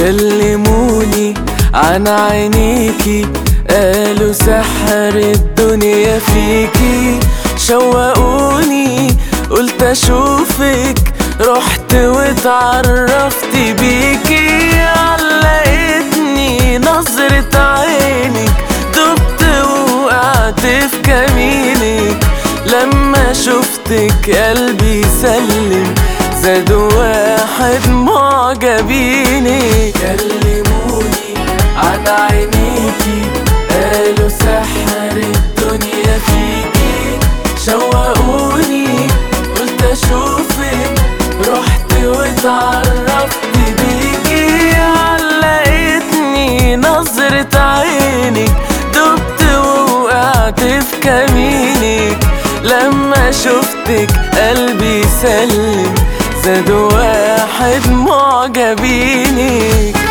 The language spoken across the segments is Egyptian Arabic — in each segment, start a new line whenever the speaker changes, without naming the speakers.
كلموني عن عينيكي قالوا سحر الدنيا فيكي شوقوني قلت اشوفك رحت واتعرفت بيكي علقتني نظرة عينك دبت وقعت في كمينك لما شفتك قلبي سلم زاد واحد معجبيني كلموني عن عينيكي قالوا سحر الدنيا فيكي شوقوني قلت اشوفك رحت واتعرفت بيكي علقتني نظرة عينك دبت ووقعت في كمينك لما شفتك قلبي سلم زاد واحد معجبينك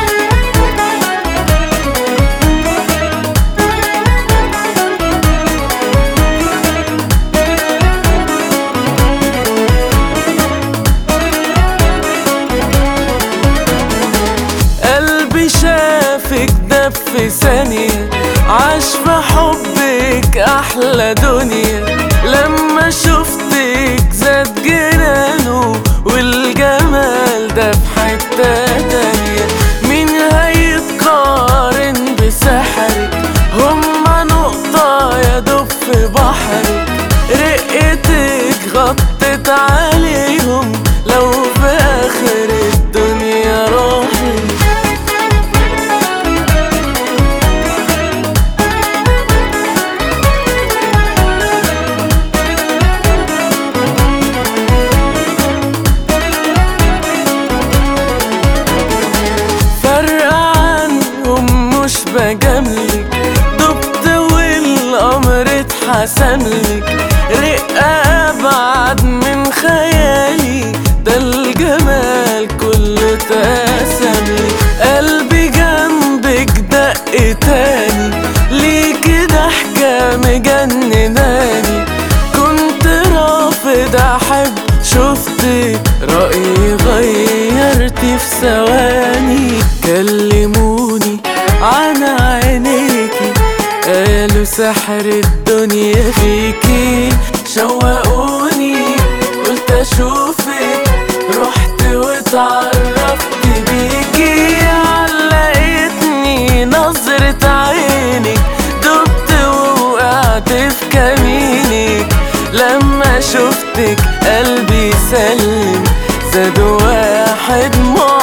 قلبي شافك دب في ثانية عاش في حبك أحلى دنيا لما شفتك زاد جنانه والجمال ده في حتة تانية مين هيتقارن بسحرك هما نقطة يا دب في بحرك رقتك غطت عليهم لو في آخر الدنيا راحت فرق عنهم مش بجاملك دبت والأمر اتحسملك رقة أبعد من خيالي ده الجمال كله اتقسملك قلبي جنبك دق تاني ليكي ضحكة مجنناني كنت رافض أحب شفتك رأيي غيرت في ثواني كلموني عن عينيكي قالوا سحر الدنيا فيكي شوقوني قلت اشوفك رحت واتعرفت بيكي علقتني نظرة عينك دبت ووقعت في كمينك لما شفتك قلبي سلم زاد واحد معجب